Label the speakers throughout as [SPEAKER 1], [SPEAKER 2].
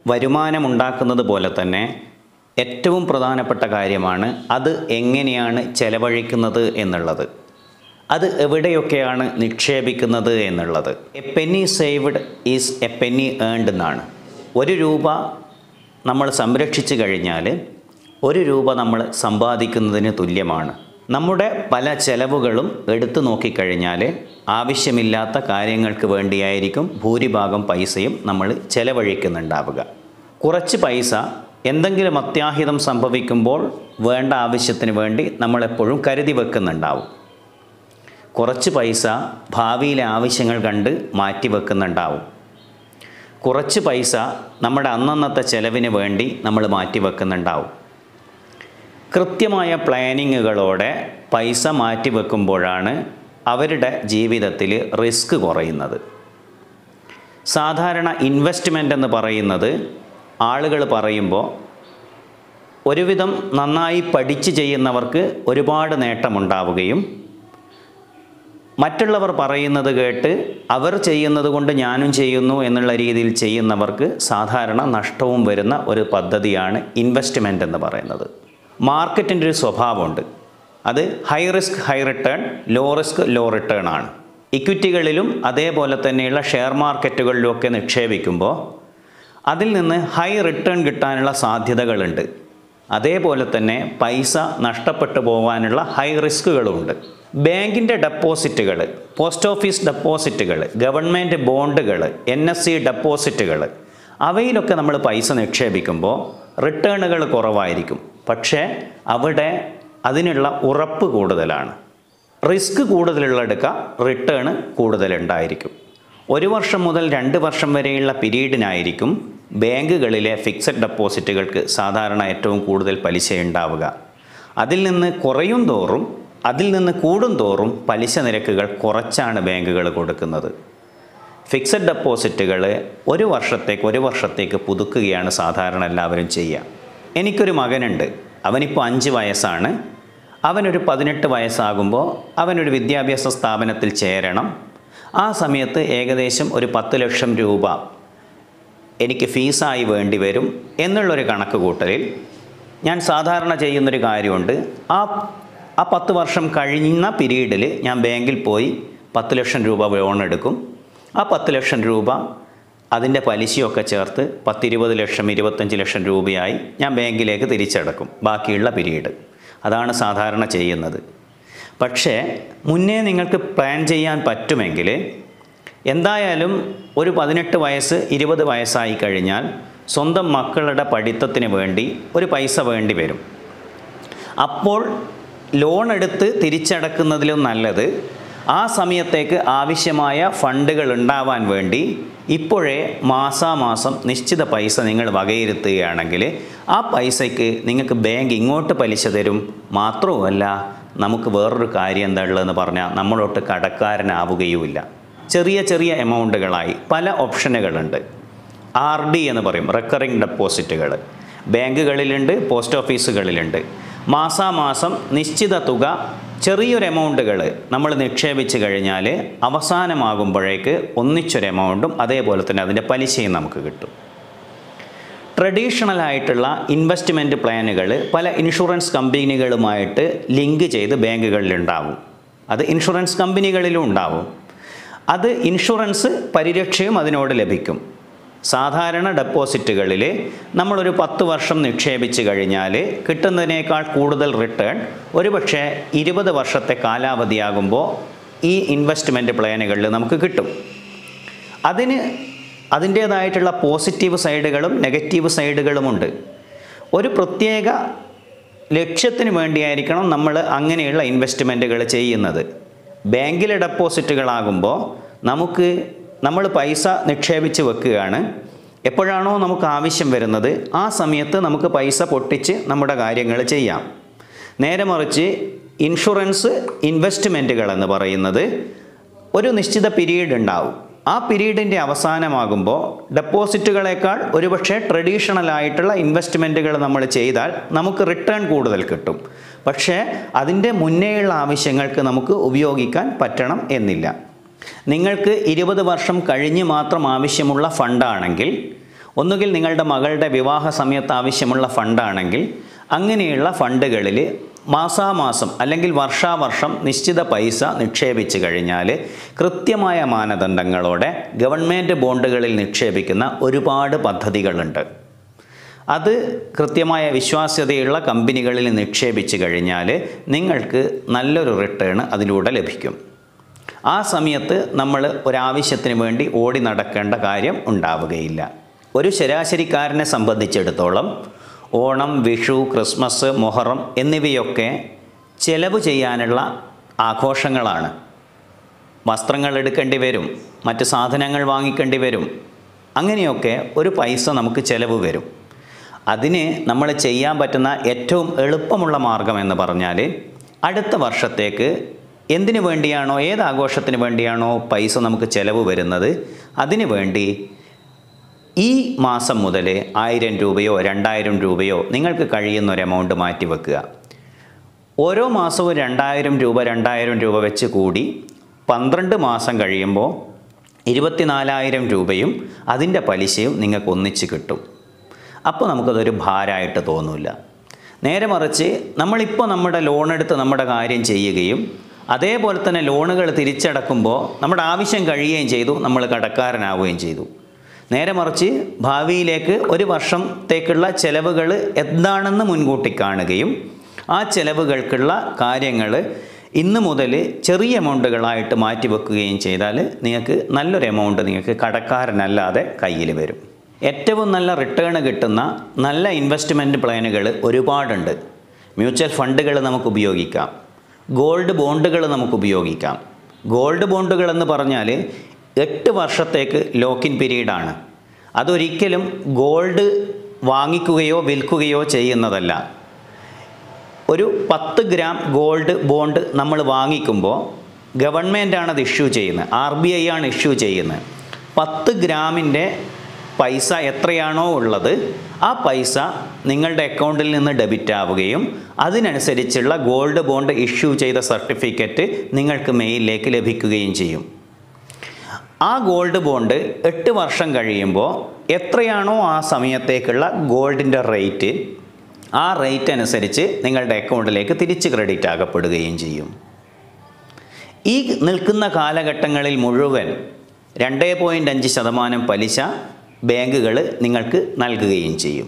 [SPEAKER 1] വരുമാനമുണ്ടാക്കുന്നത് പോലെ തന്നെ ഏറ്റവും പ്രധാനപ്പെട്ട കാര്യമാണ് അത് എങ്ങനെയാണ് ചെലവഴിക്കുന്നത് എന്നുള്ളത് അത് എവിടെയൊക്കെയാണ് നിക്ഷേപിക്കുന്നത് എന്നുള്ളത് a penny saved is a penny earned എന്നാണ് ഒരു രൂപ നമ്മൾ സംരക്ഷിച്ചു കഴിഞ്ഞാൽ ഒരു രൂപ നമ്മൾ സമ്പാദിക്കുന്നതിന് തുല്യമാണ് നമ്മുടെ പല ചെലവുകളും എടുത്തു നോക്കിക്കഴിഞ്ഞാൽ ആവശ്യമില്ലാത്ത കാര്യങ്ങൾക്ക് വേണ്ടിയായിരിക്കും ഭൂരിഭാഗം പൈസയും നമ്മൾ ചെലവഴിക്കുന്നുണ്ടാവുക കുറച്ച് പൈസ എന്തെങ്കിലും അത്യാഹിതം സംഭവിക്കുമ്പോൾ വേണ്ട ആവശ്യത്തിന് വേണ്ടി നമ്മളെപ്പോഴും കരുതി വെക്കുന്നുണ്ടാവും കുറച്ച് പൈസ ഭാവിയിലെ ആവശ്യങ്ങൾ കണ്ട് മാറ്റി വെക്കുന്നുണ്ടാവും കുറച്ച് പൈസ നമ്മുടെ അന്നന്നത്തെ ചെലവിന് വേണ്ടി നമ്മൾ മാറ്റി വെക്കുന്നുണ്ടാവും കൃത്യമായ പ്ലാനിങ്ങുകളോടെ പൈസ മാറ്റി വെക്കുമ്പോഴാണ് അവരുടെ ജീവിതത്തിൽ റിസ്ക് കുറയുന്നത് സാധാരണ ഇൻവെസ്റ്റ്മെൻ്റ് എന്ന് പറയുന്നത് ആളുകൾ പറയുമ്പോൾ ഒരുവിധം നന്നായി പഠിച്ച് ചെയ്യുന്നവർക്ക് ഒരുപാട് നേട്ടമുണ്ടാവുകയും മറ്റുള്ളവർ പറയുന്നത് കേട്ട് അവർ ചെയ്യുന്നത് കൊണ്ട് ഞാനും ചെയ്യുന്നു എന്നുള്ള രീതിയിൽ ചെയ്യുന്നവർക്ക് സാധാരണ നഷ്ടവും വരുന്ന ഒരു പദ്ധതിയാണ് ഇൻവെസ്റ്റ്മെൻ്റ് എന്ന് പറയുന്നത് മാർക്കറ്റിൻ്റെ ഒരു സ്വഭാവമുണ്ട് അത് high risk high return low risk low return ആണ് ഇക്വിറ്റികളിലും അതേപോലെ തന്നെയുള്ള ഷെയർ മാർക്കറ്റുകളിലുമൊക്കെ നിക്ഷേപിക്കുമ്പോൾ അതിൽ നിന്ന് ഹൈ റിട്ടേൺ കിട്ടാനുള്ള സാധ്യതകളുണ്ട് അതേപോലെ തന്നെ പൈസ നഷ്ടപ്പെട്ടു പോകാനുള്ള ഹൈ റിസ്കുകളുമുണ്ട് ബാങ്കിൻ്റെ ഡെപ്പോസിറ്റുകൾ പോസ്റ്റ് ഓഫീസ് ഡെപ്പോസിറ്റുകൾ ഗവൺമെൻറ് ബോണ്ടുകൾ എൻ എസ് സി ഡെപ്പോസിറ്റുകൾ അവയിലൊക്കെ നമ്മൾ പൈസ നിക്ഷേപിക്കുമ്പോൾ റിട്ടേണുകൾ കുറവായിരിക്കും പക്ഷേ അവിടെ അതിനുള്ള ഉറപ്പ് കൂടുതലാണ് റിസ്ക് കൂടുതലുള്ളടുക്ക റിട്ടേൺ കൂടുതലുണ്ടായിരിക്കും ഒരു വർഷം മുതൽ രണ്ട് വർഷം വരെയുള്ള പീരീഡിനായിരിക്കും ബാങ്കുകളിലെ ഫിക്സഡ് ഡെപ്പോസിറ്റുകൾക്ക് സാധാരണ ഏറ്റവും കൂടുതൽ പലിശ ഉണ്ടാവുക അതിൽ നിന്ന് കുറയും തോറും അതിൽ നിന്ന് കൂടും തോറും പലിശ നിരക്കുകൾ കുറച്ചാണ് ബാങ്കുകൾ കൊടുക്കുന്നത് ഫിക്സഡ് ഡെപ്പോസിറ്റുകൾ ഒരു വർഷത്തേക്ക് ഒരു വർഷത്തേക്ക് പുതുക്കുകയാണ് സാധാരണ എല്ലാവരും ചെയ്യുക എനിക്കൊരു മകനുണ്ട് അവനിപ്പോൾ അഞ്ച് വയസ്സാണ് അവനൊരു പതിനെട്ട് വയസ്സാകുമ്പോൾ അവനൊരു വിദ്യാഭ്യാസ സ്ഥാപനത്തിൽ ചേരണം ആ സമയത്ത് ഏകദേശം ഒരു പത്ത് ലക്ഷം രൂപ എനിക്ക് ഫീസായി വേണ്ടി വരും എന്നുള്ളൊരു കണക്ക് കൂട്ടലിൽ ഞാൻ സാധാരണ ചെയ്യുന്നൊരു കാര്യമുണ്ട് ആ ആ പത്ത് വർഷം കഴിഞ്ഞ പീരീഡിൽ ഞാൻ ബാങ്കിൽ പോയി പത്ത് ലക്ഷം രൂപ ലോൺ എടുക്കും ആ പത്ത് ലക്ഷം രൂപ അതിൻ്റെ പലിശയൊക്കെ ചേർത്ത് പത്തിരുപത് ലക്ഷം ഇരുപത്തഞ്ച് ലക്ഷം രൂപയായി ഞാൻ ബാങ്കിലേക്ക് തിരിച്ചടക്കും ബാക്കിയുള്ള പീരീഡ് അതാണ് സാധാരണ ചെയ്യുന്നത് പക്ഷേ മുന്നേ നിങ്ങൾക്ക് പ്ലാൻ ചെയ്യാൻ പറ്റുമെങ്കിൽ എന്തായാലും ഒരു പതിനെട്ട് വയസ്സ് ഇരുപത് വയസ്സായി കഴിഞ്ഞാൽ സ്വന്തം മക്കളുടെ പഠിത്തത്തിന് വേണ്ടി ഒരു പൈസ വേണ്ടി വരും അപ്പോൾ ലോൺ എടുത്ത് തിരിച്ചടക്കുന്നതിലും നല്ലത് ആ സമയത്തേക്ക് ആവശ്യമായ ഫണ്ടുകൾ ഉണ്ടാവാൻ വേണ്ടി ഇപ്പോഴേ മാസാമാസം നിശ്ചിത പൈസ നിങ്ങൾ വകയിരുത്തുകയാണെങ്കിൽ ആ പൈസയ്ക്ക് നിങ്ങൾക്ക് ബാങ്ക് ഇങ്ങോട്ട് പലിശ തരും മാത്രവുമല്ല നമുക്ക് വേറൊരു കാര്യം എന്താ ഉള്ളതെന്ന് പറഞ്ഞാൽ നമ്മളോട്ട് കടക്കാരനാവുകയുമില്ല ചെറിയ ചെറിയ എമൗണ്ടുകളായി പല ഓപ്ഷനുകളുണ്ട് ആർ ഡി എന്ന് പറയും റെക്കറിംഗ് ഡെപ്പോസിറ്റുകൾ ബാങ്കുകളിലുണ്ട് പോസ്റ്റ് ഓഫീസുകളിലുണ്ട് മാസാമാസം നിശ്ചിത തുക ചെറിയൊരു എമൗണ്ടുകൾ നമ്മൾ നിക്ഷേപിച്ച് കഴിഞ്ഞാൽ അവസാനമാകുമ്പോഴേക്ക് ഒന്നിച്ചൊരു എമൗണ്ടും അതേപോലെ തന്നെ അതിൻ്റെ പലിശയും നമുക്ക് കിട്ടും ട്രഡീഷണൽ ആയിട്ടുള്ള ഇൻവെസ്റ്റ്മെൻറ്റ് പ്ലാനുകൾ പല ഇൻഷുറൻസ് കമ്പനികളുമായിട്ട് ലിങ്ക് ചെയ്ത് ബാങ്കുകളിലുണ്ടാവും അത് ഇൻഷുറൻസ് കമ്പനികളിലും ഉണ്ടാവും അത് ഇൻഷുറൻസ് പരിരക്ഷയും അതിനോട് ലഭിക്കും സാധാരണ ഡെപ്പോസിറ്റുകളിൽ നമ്മളൊരു പത്ത് വർഷം നിക്ഷേപിച്ച് കഴിഞ്ഞാൽ കിട്ടുന്നതിനേക്കാൾ കൂടുതൽ റിട്ടേൺ ഒരുപക്ഷെ ഇരുപത് വർഷത്തെ കാലാവധിയാകുമ്പോൾ ഈ ഇൻവെസ്റ്റ്മെൻറ്റ് പ്ലാനുകളിൽ നമുക്ക് കിട്ടും അതിന് അതിൻ്റേതായിട്ടുള്ള പോസിറ്റീവ് സൈഡുകളും നെഗറ്റീവ് സൈഡുകളുമുണ്ട് ഒരു പ്രത്യേക ലക്ഷ്യത്തിന് വേണ്ടിയായിരിക്കണം നമ്മൾ അങ്ങനെയുള്ള ഇൻവെസ്റ്റ്മെൻറ്റുകൾ ചെയ്യുന്നത് ബാങ്കിലെ ഡെപ്പോസിറ്റുകളാകുമ്പോൾ നമുക്ക് നമ്മൾ പൈസ നിക്ഷേപിച്ച് വെക്കുകയാണ് എപ്പോഴാണോ നമുക്ക് ആവശ്യം വരുന്നത് ആ സമയത്ത് നമുക്ക് പൈസ പൊട്ടിച്ച് നമ്മുടെ കാര്യങ്ങൾ ചെയ്യാം നേരെ മറിച്ച് ഇൻഷുറൻസ് ഇൻവെസ്റ്റ്മെൻറ്റുകൾ എന്ന് പറയുന്നത് ഒരു നിശ്ചിത പീരീഡ് ഉണ്ടാവും ആ പീരീഡിൻ്റെ അവസാനമാകുമ്പോൾ ഡെപ്പോസിറ്റുകളേക്കാൾ ഒരുപക്ഷെ ട്രഡീഷണൽ ആയിട്ടുള്ള ഇൻവെസ്റ്റ്മെൻറ്റുകൾ നമ്മൾ ചെയ്താൽ നമുക്ക് റിട്ടേൺ കൂടുതൽ കിട്ടും പക്ഷേ അതിൻ്റെ മുന്നേയുള്ള ആവശ്യങ്ങൾക്ക് നമുക്ക് ഉപയോഗിക്കാൻ പറ്റണം എന്നില്ല നിങ്ങൾക്ക് ഇരുപത് വർഷം കഴിഞ്ഞ് മാത്രം ആവശ്യമുള്ള ഫണ്ടാണെങ്കിൽ ഒന്നുകിൽ നിങ്ങളുടെ മകളുടെ വിവാഹ സമയത്ത് ആവശ്യമുള്ള ഫണ്ടാണെങ്കിൽ അങ്ങനെയുള്ള ഫണ്ടുകളിൽ മാസാമാസം അല്ലെങ്കിൽ വർഷാവർഷം നിശ്ചിത പൈസ നിക്ഷേപിച്ച് കഴിഞ്ഞാൽ കൃത്യമായ മാനദണ്ഡങ്ങളോടെ ഗവൺമെൻറ് ബോണ്ടുകളിൽ നിക്ഷേപിക്കുന്ന ഒരുപാട് പദ്ധതികളുണ്ട് അത് കൃത്യമായ വിശ്വാസ്യതയുള്ള കമ്പനികളിൽ നിക്ഷേപിച്ച് കഴിഞ്ഞാൽ നിങ്ങൾക്ക് നല്ലൊരു റിട്ടേൺ അതിലൂടെ ലഭിക്കും ആ സമയത്ത് നമ്മൾ ഒരാവശ്യത്തിന് വേണ്ടി ഓടി നടക്കേണ്ട കാര്യം ഉണ്ടാവുകയില്ല ഒരു ശരാശരിക്കാരനെ സംബന്ധിച്ചിടത്തോളം ഓണം വിഷു ക്രിസ്മസ് മൊഹറം എന്നിവയൊക്കെ ചെലവ് ചെയ്യാനുള്ള ആഘോഷങ്ങളാണ് വസ്ത്രങ്ങൾ എടുക്കേണ്ടി വരും മറ്റ് സാധനങ്ങൾ വാങ്ങിക്കേണ്ടി വരും അങ്ങനെയൊക്കെ ഒരു പൈസ നമുക്ക് ചെലവ് വരും അതിന് നമ്മൾ ചെയ്യാൻ പറ്റുന്ന ഏറ്റവും എളുപ്പമുള്ള മാർഗം എന്ന് പറഞ്ഞാൽ അടുത്ത വർഷത്തേക്ക് എന്തിനു വേണ്ടിയാണോ ഏത് ആഘോഷത്തിന് വേണ്ടിയാണോ പൈസ നമുക്ക് ചെലവ് വരുന്നത് അതിനു വേണ്ടി ഈ മാസം മുതൽ ആയിരം രൂപയോ രണ്ടായിരം രൂപയോ നിങ്ങൾക്ക് കഴിയുന്ന ഒരു എമൗണ്ട് മാറ്റി വെക്കുക ഓരോ മാസവും രണ്ടായിരം രൂപ രണ്ടായിരം രൂപ വെച്ച് കൂടി പന്ത്രണ്ട് മാസം കഴിയുമ്പോൾ ഇരുപത്തിനാലായിരം രൂപയും അതിൻ്റെ പലിശയും നിങ്ങൾക്ക് ഒന്നിച്ച് കിട്ടും അപ്പോൾ നമുക്കതൊരു ഭാരമായിട്ട് തോന്നില്ല നേരെ മറിച്ച് നമ്മളിപ്പോൾ നമ്മുടെ ലോൺ എടുത്ത് നമ്മുടെ കാര്യം ചെയ്യുകയും അതേപോലെ തന്നെ ലോണുകൾ തിരിച്ചടക്കുമ്പോൾ നമ്മുടെ ആവശ്യം കഴിയുകയും ചെയ്തു നമ്മൾ കടക്കാരനാവുകയും ചെയ്തു നേരെ മറിച്ച് ഭാവിയിലേക്ക് ഒരു വർഷത്തേക്കുള്ള ചെലവുകൾ എന്താണെന്ന് മുൻകൂട്ടി കാണുകയും ആ ചെലവുകൾക്കുള്ള കാര്യങ്ങൾ ഇന്ന് മുതൽ ചെറിയ എമൗണ്ടുകളായിട്ട് മാറ്റി വെക്കുകയും ചെയ്താൽ നിങ്ങൾക്ക് നല്ലൊരു എമൗണ്ട് നിങ്ങൾക്ക് കടക്കാരനല്ലാതെ കയ്യിൽ വരും ഏറ്റവും നല്ല റിട്ടേൺ കിട്ടുന്ന നല്ല ഇൻവെസ്റ്റ്മെൻറ്റ് പ്ലാനുകൾ ഒരുപാടുണ്ട് മ്യൂച്വൽ ഫണ്ടുകൾ നമുക്ക് ഉപയോഗിക്കാം ഗോൾഡ് ബോണ്ടുകൾ നമുക്ക് ഉപയോഗിക്കാം ഗോൾഡ് ബോണ്ടുകൾ എന്ന് പറഞ്ഞാൽ എട്ട് വർഷത്തേക്ക് ലോക്കിൻ പീരീഡാണ് അതൊരിക്കലും ഗോൾഡ് വാങ്ങിക്കുകയോ വിൽക്കുകയോ ചെയ്യുന്നതല്ല ഒരു പത്ത് ഗ്രാം ഗോൾഡ് ബോണ്ട് നമ്മൾ വാങ്ങിക്കുമ്പോൾ ഗവൺമെൻറ്റാണ് അത് ഇഷ്യൂ ചെയ്യുന്നത് ആർ ബി ഐ ആണ് ഇഷ്യൂ ചെയ്യുന്നത് പത്ത് ഗ്രാമിൻ്റെ പൈസ എത്രയാണോ ഉള്ളത് ആ പൈസ നിങ്ങളുടെ അക്കൗണ്ടിൽ നിന്ന് ഡെബിറ്റ് ആവുകയും അതിനനുസരിച്ചുള്ള ഗോൾഡ് ബോണ്ട് ഇഷ്യൂ ചെയ്ത സർട്ടിഫിക്കറ്റ് നിങ്ങൾക്ക് മെയിലിലേക്ക് ലഭിക്കുകയും ചെയ്യും ആ ഗോൾഡ് ബോണ്ട് എട്ട് വർഷം കഴിയുമ്പോൾ എത്രയാണോ ആ സമയത്തേക്കുള്ള ഗോൾഡിൻ്റെ റേറ്റ് ആ റേറ്റ് അനുസരിച്ച് നിങ്ങളുടെ അക്കൗണ്ടിലേക്ക് തിരിച്ച് ക്രെഡിറ്റ് ആകപ്പെടുകയും ചെയ്യും ഈ നിൽക്കുന്ന കാലഘട്ടങ്ങളിൽ മുഴുവൻ രണ്ട് പോയിൻ്റ് അഞ്ച് ശതമാനം പലിശ ബാങ്കുകൾ നിങ്ങൾക്ക് നൽകുകയും ചെയ്യും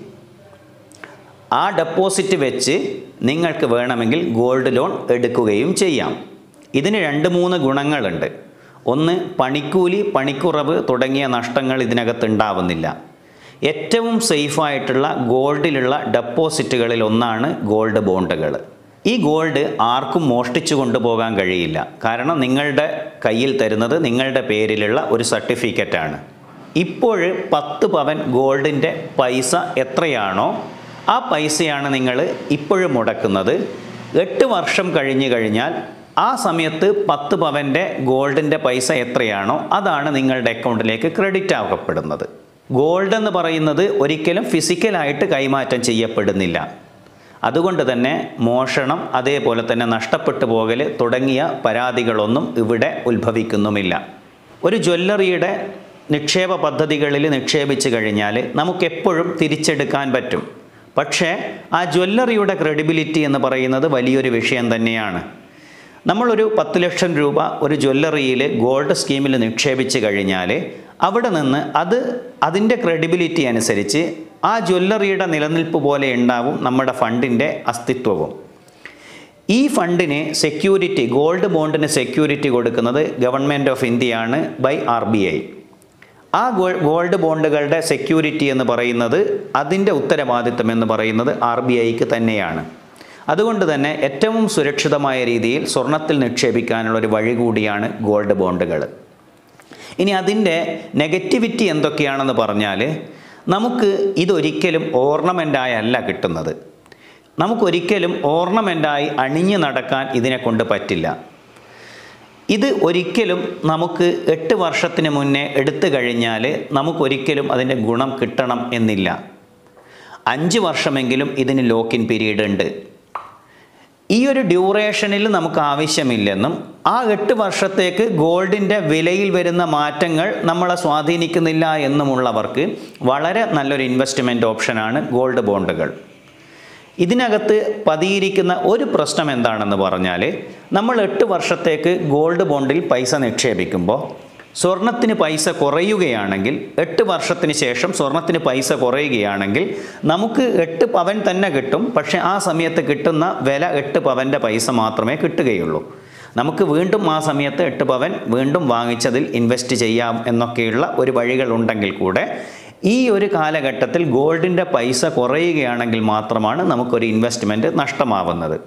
[SPEAKER 1] ആ ഡെപ്പോസിറ്റ് വെച്ച് നിങ്ങൾക്ക് വേണമെങ്കിൽ ഗോൾഡ് ലോൺ എടുക്കുകയും ചെയ്യാം ഇതിന് രണ്ട് മൂന്ന് ഗുണങ്ങളുണ്ട് ഒന്ന് പണിക്കൂലി പണിക്കുറവ് തുടങ്ങിയ നഷ്ടങ്ങൾ ഇതിനകത്ത് ഉണ്ടാവുന്നില്ല ഏറ്റവും സേഫായിട്ടുള്ള ഗോൾഡിലുള്ള ഡെപ്പോസിറ്റുകളിൽ ഒന്നാണ് ഗോൾഡ് ബോണ്ടുകൾ ഈ ഗോൾഡ് ആർക്കും മോഷ്ടിച്ചു കൊണ്ടുപോകാൻ കഴിയില്ല കാരണം നിങ്ങളുടെ കയ്യിൽ തരുന്നത് നിങ്ങളുടെ പേരിലുള്ള ഒരു സർട്ടിഫിക്കറ്റാണ് ഇപ്പോൾ പത്ത് പവൻ ഗോൾഡിൻ്റെ പൈസ എത്രയാണോ ആ പൈസയാണ് നിങ്ങൾ ഇപ്പോഴും മുടക്കുന്നത് എട്ട് വർഷം കഴിഞ്ഞു കഴിഞ്ഞാൽ ആ സമയത്ത് പത്ത് പവൻ്റെ ഗോൾഡിൻ്റെ പൈസ എത്രയാണോ അതാണ് നിങ്ങളുടെ അക്കൗണ്ടിലേക്ക് ക്രെഡിറ്റ് ആക്കപ്പെടുന്നത് ഗോൾഡ് എന്ന് പറയുന്നത് ഒരിക്കലും ഫിസിക്കലായിട്ട് കൈമാറ്റം ചെയ്യപ്പെടുന്നില്ല അതുകൊണ്ട് തന്നെ മോഷണം അതേപോലെ തന്നെ നഷ്ടപ്പെട്ടു പോകൽ തുടങ്ങിയ പരാതികളൊന്നും ഇവിടെ ഉത്ഭവിക്കുന്നുമില്ല ഒരു ജ്വല്ലറിയുടെ നിക്ഷേപ പദ്ധതികളിൽ നിക്ഷേപിച്ചു കഴിഞ്ഞാൽ നമുക്കെപ്പോഴും തിരിച്ചെടുക്കാൻ പറ്റും പക്ഷേ ആ ജ്വല്ലറിയുടെ ക്രെഡിബിലിറ്റി എന്ന് പറയുന്നത് വലിയൊരു വിഷയം തന്നെയാണ് നമ്മളൊരു പത്ത് ലക്ഷം രൂപ ഒരു ജ്വല്ലറിയിൽ ഗോൾഡ് സ്കീമിൽ നിക്ഷേപിച്ച് കഴിഞ്ഞാൽ അവിടെ നിന്ന് അത് അതിൻ്റെ ക്രെഡിബിലിറ്റി അനുസരിച്ച് ആ ജ്വല്ലറിയുടെ നിലനിൽപ്പ് പോലെ ഉണ്ടാവും നമ്മുടെ ഫണ്ടിൻ്റെ അസ്തിത്വവും ഈ ഫണ്ടിന് സെക്യൂരിറ്റി ഗോൾഡ് ബോണ്ടിന് സെക്യൂരിറ്റി കൊടുക്കുന്നത് ഗവൺമെൻറ് ഓഫ് ഇന്ത്യയാണ് ബൈ ആർ ബി ഐ ആ ഗോൾഡ് ബോണ്ടുകളുടെ സെക്യൂരിറ്റി എന്ന് പറയുന്നത് അതിൻ്റെ ഉത്തരവാദിത്തം എന്ന് പറയുന്നത് ആർ ബി ഐക്ക് തന്നെയാണ് അതുകൊണ്ട് തന്നെ ഏറ്റവും സുരക്ഷിതമായ രീതിയിൽ സ്വർണത്തിൽ നിക്ഷേപിക്കാനുള്ള ഒരു വഴി കൂടിയാണ് ഗോൾഡ് ബോണ്ടുകൾ ഇനി അതിൻ്റെ നെഗറ്റിവിറ്റി എന്തൊക്കെയാണെന്ന് പറഞ്ഞാൽ നമുക്ക് ഇതൊരിക്കലും ഓർണമെൻ്റായല്ല കിട്ടുന്നത് നമുക്കൊരിക്കലും ഓർണമെൻ്റായി അണിഞ്ഞു നടക്കാൻ ഇതിനെ കൊണ്ട് പറ്റില്ല ഇത് ഒരിക്കലും നമുക്ക് എട്ട് വർഷത്തിന് മുന്നേ എടുത്തു കഴിഞ്ഞാൽ നമുക്കൊരിക്കലും അതിൻ്റെ ഗുണം കിട്ടണം എന്നില്ല അഞ്ച് വർഷമെങ്കിലും ഇതിന് ലോക്കിൻ പീരീഡ് ഉണ്ട് ഈ ഒരു ഡ്യൂറേഷനിൽ നമുക്ക് ആവശ്യമില്ലെന്നും ആ എട്ട് വർഷത്തേക്ക് ഗോൾഡിൻ്റെ വിലയിൽ വരുന്ന മാറ്റങ്ങൾ നമ്മളെ സ്വാധീനിക്കുന്നില്ല എന്നുമുള്ളവർക്ക് വളരെ നല്ലൊരു ഇൻവെസ്റ്റ്മെൻറ്റ് ഓപ്ഷനാണ് ഗോൾഡ് ബോണ്ടുകൾ ഇതിനകത്ത് പതിയിരിക്കുന്ന ഒരു പ്രശ്നം എന്താണെന്ന് പറഞ്ഞാൽ നമ്മൾ എട്ട് വർഷത്തേക്ക് ഗോൾഡ് ബോണ്ടിൽ പൈസ നിക്ഷേപിക്കുമ്പോൾ സ്വർണത്തിന് പൈസ കുറയുകയാണെങ്കിൽ എട്ട് വർഷത്തിന് ശേഷം സ്വർണത്തിന് പൈസ കുറയുകയാണെങ്കിൽ നമുക്ക് എട്ട് പവൻ തന്നെ കിട്ടും പക്ഷേ ആ സമയത്ത് കിട്ടുന്ന വില എട്ട് പവൻ്റെ പൈസ മാത്രമേ കിട്ടുകയുള്ളൂ നമുക്ക് വീണ്ടും ആ സമയത്ത് എട്ട് പവൻ വീണ്ടും വാങ്ങിച്ചതിൽ ഇൻവെസ്റ്റ് ചെയ്യാം എന്നൊക്കെയുള്ള ഒരു വഴികളുണ്ടെങ്കിൽ കൂടെ ഈ ഒരു കാലഘട്ടത്തിൽ ഗോൾഡിൻ്റെ പൈസ കുറയുകയാണെങ്കിൽ മാത്രമാണ് നമുക്കൊരു ഇൻവെസ്റ്റ്മെൻറ്റ് നഷ്ടമാവുന്നത്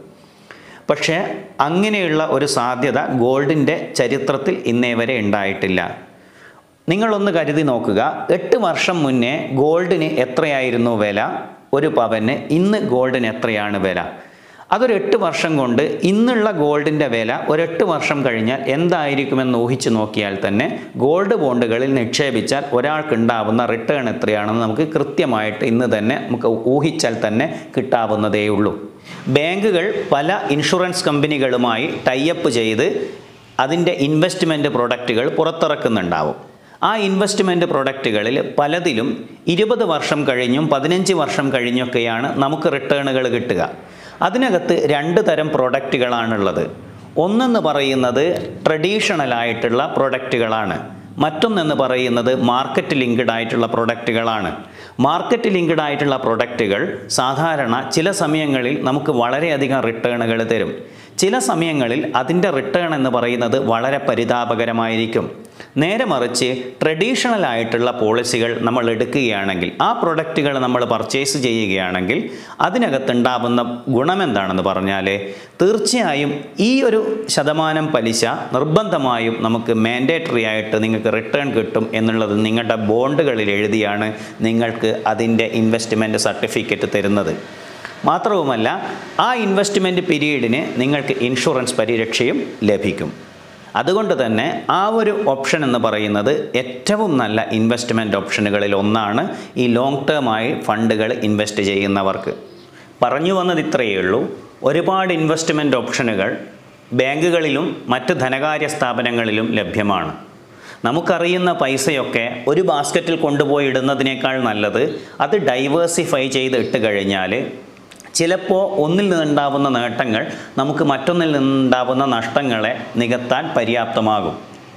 [SPEAKER 1] പക്ഷേ അങ്ങനെയുള്ള ഒരു സാധ്യത ഗോൾഡിൻ്റെ ചരിത്രത്തിൽ ഇന്നേ വരെ ഉണ്ടായിട്ടില്ല നിങ്ങളൊന്ന് കരുതി നോക്കുക എട്ട് വർഷം മുന്നേ ഗോൾഡിന് എത്രയായിരുന്നു വില ഒരു പവന് ഇന്ന് ഗോൾഡിന് എത്രയാണ് വില അതൊരു എട്ട് വർഷം കൊണ്ട് ഇന്നുള്ള ഗോൾഡിൻ്റെ വില ഒരെട്ട് വർഷം കഴിഞ്ഞാൽ എന്തായിരിക്കുമെന്ന് ഊഹിച്ചു നോക്കിയാൽ തന്നെ ഗോൾഡ് ബോണ്ടുകളിൽ നിക്ഷേപിച്ചാൽ ഒരാൾക്കുണ്ടാവുന്ന റിട്ടേൺ എത്രയാണെന്ന് നമുക്ക് കൃത്യമായിട്ട് ഇന്ന് തന്നെ നമുക്ക് ഊഹിച്ചാൽ തന്നെ കിട്ടാവുന്നതേയുള്ളൂ ബാങ്കുകൾ പല ഇൻഷുറൻസ് കമ്പനികളുമായി ടൈപ്പ് ചെയ്ത് അതിൻ്റെ ഇൻവെസ്റ്റ്മെൻറ്റ് പ്രൊഡക്റ്റുകൾ പുറത്തിറക്കുന്നുണ്ടാവും ആ ഇൻവെസ്റ്റ്മെൻറ്റ് പ്രൊഡക്റ്റുകളിൽ പലതിലും ഇരുപത് വർഷം കഴിഞ്ഞും പതിനഞ്ച് വർഷം കഴിഞ്ഞൊക്കെയാണ് നമുക്ക് റിട്ടേണുകൾ കിട്ടുക അതിനകത്ത് രണ്ട് തരം പ്രൊഡക്റ്റുകളാണുള്ളത് ഒന്നെന്ന് പറയുന്നത് ട്രഡീഷണൽ ആയിട്ടുള്ള പ്രൊഡക്റ്റുകളാണ് മറ്റൊന്നെന്ന് പറയുന്നത് മാർക്കറ്റ് ലിങ്ക്ഡ് ആയിട്ടുള്ള പ്രൊഡക്റ്റുകളാണ് മാർക്കറ്റ് ലിങ്ക്ഡ് ആയിട്ടുള്ള പ്രൊഡക്റ്റുകൾ സാധാരണ ചില സമയങ്ങളിൽ നമുക്ക് വളരെയധികം റിട്ടേണുകൾ തരും ചില സമയങ്ങളിൽ അതിൻ്റെ റിട്ടേൺ എന്ന് പറയുന്നത് വളരെ പരിതാപകരമായിരിക്കും നേരെ മറിച്ച് ട്രഡീഷണൽ ആയിട്ടുള്ള പോളിസികൾ നമ്മൾ എടുക്കുകയാണെങ്കിൽ ആ പ്രൊഡക്റ്റുകൾ നമ്മൾ പർച്ചേസ് ചെയ്യുകയാണെങ്കിൽ അതിനകത്തുണ്ടാവുന്ന ഗുണമെന്താണെന്ന് പറഞ്ഞാൽ തീർച്ചയായും ഈ ഒരു ശതമാനം പലിശ നിർബന്ധമായും നമുക്ക് മാൻഡേറ്ററി ആയിട്ട് നിങ്ങൾക്ക് റിട്ടേൺ കിട്ടും എന്നുള്ളത് നിങ്ങളുടെ ബോണ്ടുകളിൽ എഴുതിയാണ് നിങ്ങൾക്ക് അതിൻ്റെ ഇൻവെസ്റ്റ്മെൻറ്റ് സർട്ടിഫിക്കറ്റ് തരുന്നത് മാത്രവുമല്ല ആ ഇൻവെസ്റ്റ്മെൻറ്റ് പീരീഡിന് നിങ്ങൾക്ക് ഇൻഷുറൻസ് പരിരക്ഷയും ലഭിക്കും അതുകൊണ്ട് തന്നെ ആ ഒരു ഓപ്ഷൻ എന്ന് പറയുന്നത് ഏറ്റവും നല്ല ഇൻവെസ്റ്റ്മെൻറ്റ് ഓപ്ഷനുകളിൽ ഒന്നാണ് ഈ ലോങ് ടേമായി ഫണ്ടുകൾ ഇൻവെസ്റ്റ് ചെയ്യുന്നവർക്ക് പറഞ്ഞു വന്നത് ഇത്രയേ ഉള്ളൂ ഒരുപാട് ഇൻവെസ്റ്റ്മെൻറ്റ് ഓപ്ഷനുകൾ ബാങ്കുകളിലും മറ്റ് ധനകാര്യ സ്ഥാപനങ്ങളിലും ലഭ്യമാണ് നമുക്കറിയുന്ന പൈസയൊക്കെ ഒരു ബാസ്ക്കറ്റിൽ കൊണ്ടുപോയി ഇടുന്നതിനേക്കാൾ നല്ലത് അത് ഡൈവേഴ്സിഫൈ ചെയ്ത് ഇട്ട് കഴിഞ്ഞാൽ ചിലപ്പോൾ ഒന്നിൽ നിന്നുണ്ടാവുന്ന നേട്ടങ്ങൾ നമുക്ക് മറ്റൊന്നിൽ നിന്നുണ്ടാവുന്ന നഷ്ടങ്ങളെ നികത്താൻ പര്യാപ്തമാകും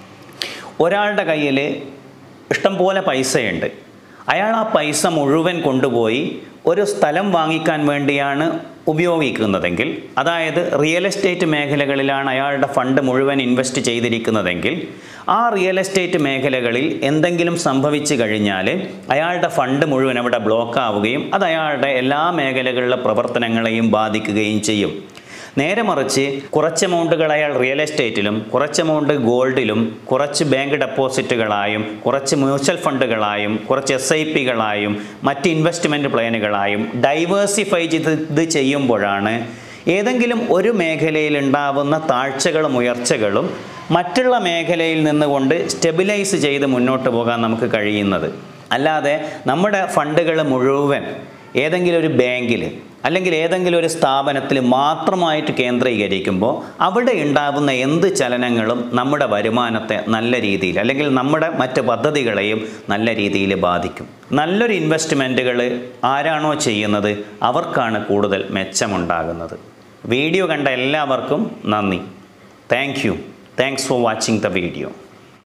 [SPEAKER 1] ഒരാളുടെ കയ്യിൽ ഇഷ്ടം പോലെ പൈസയുണ്ട് അയാൾ ആ പൈസ മുഴുവൻ കൊണ്ടുപോയി ഒരു സ്ഥലം വാങ്ങിക്കാൻ വേണ്ടിയാണ് ഉപയോഗിക്കുന്നതെങ്കിൽ അതായത് റിയൽ എസ്റ്റേറ്റ് മേഖലകളിലാണ് അയാളുടെ ഫണ്ട് മുഴുവൻ ഇൻവെസ്റ്റ് ചെയ്തിരിക്കുന്നതെങ്കിൽ ആ റിയൽ എസ്റ്റേറ്റ് മേഖലകളിൽ എന്തെങ്കിലും സംഭവിച്ചു കഴിഞ്ഞാൽ അയാളുടെ ഫണ്ട് മുഴുവൻ അവിടെ ബ്ലോക്ക് ആവുകയും അത് അയാളുടെ എല്ലാ മേഖലകളിലെ പ്രവർത്തനങ്ങളെയും ബാധിക്കുകയും ചെയ്യും നേരെ മറിച്ച് കുറച്ച് എമൗണ്ടുകൾ അയാൾ റിയൽ എസ്റ്റേറ്റിലും കുറച്ച് എമൗണ്ട് ഗോൾഡിലും കുറച്ച് ബാങ്ക് ഡെപ്പോസിറ്റുകളായും കുറച്ച് മ്യൂച്വൽ ഫണ്ടുകളായും കുറച്ച് എസ് ഐ പികളായും മറ്റ് ഇൻവെസ്റ്റ്മെൻറ്റ് പ്ലാനുകളായും ഡൈവേഴ്സിഫൈ ചെയ്ത് ഇത് ചെയ്യുമ്പോഴാണ് ഏതെങ്കിലും ഒരു മേഖലയിൽ ഉണ്ടാവുന്ന താഴ്ചകളും ഉയർച്ചകളും മറ്റുള്ള മേഖലയിൽ നിന്നുകൊണ്ട് സ്റ്റെബിലൈസ് ചെയ്ത് മുന്നോട്ട് പോകാൻ നമുക്ക് കഴിയുന്നത് അല്ലാതെ നമ്മുടെ ഫണ്ടുകൾ മുഴുവൻ ഏതെങ്കിലും ഒരു ബാങ്കിൽ അല്ലെങ്കിൽ ഏതെങ്കിലും ഒരു സ്ഥാപനത്തിൽ മാത്രമായിട്ട് കേന്ദ്രീകരിക്കുമ്പോൾ അവിടെ ഉണ്ടാകുന്ന എന്ത് ചലനങ്ങളും നമ്മുടെ വരുമാനത്തെ നല്ല രീതിയിൽ അല്ലെങ്കിൽ നമ്മുടെ മറ്റ് പദ്ധതികളെയും നല്ല രീതിയിൽ ബാധിക്കും നല്ലൊരു ഇൻവെസ്റ്റ്മെൻറ്റുകൾ ആരാണോ ചെയ്യുന്നത് അവർക്കാണ് കൂടുതൽ മെച്ചമുണ്ടാകുന്നത് വീഡിയോ കണ്ട എല്ലാവർക്കും നന്ദി thank you thanks for watching the video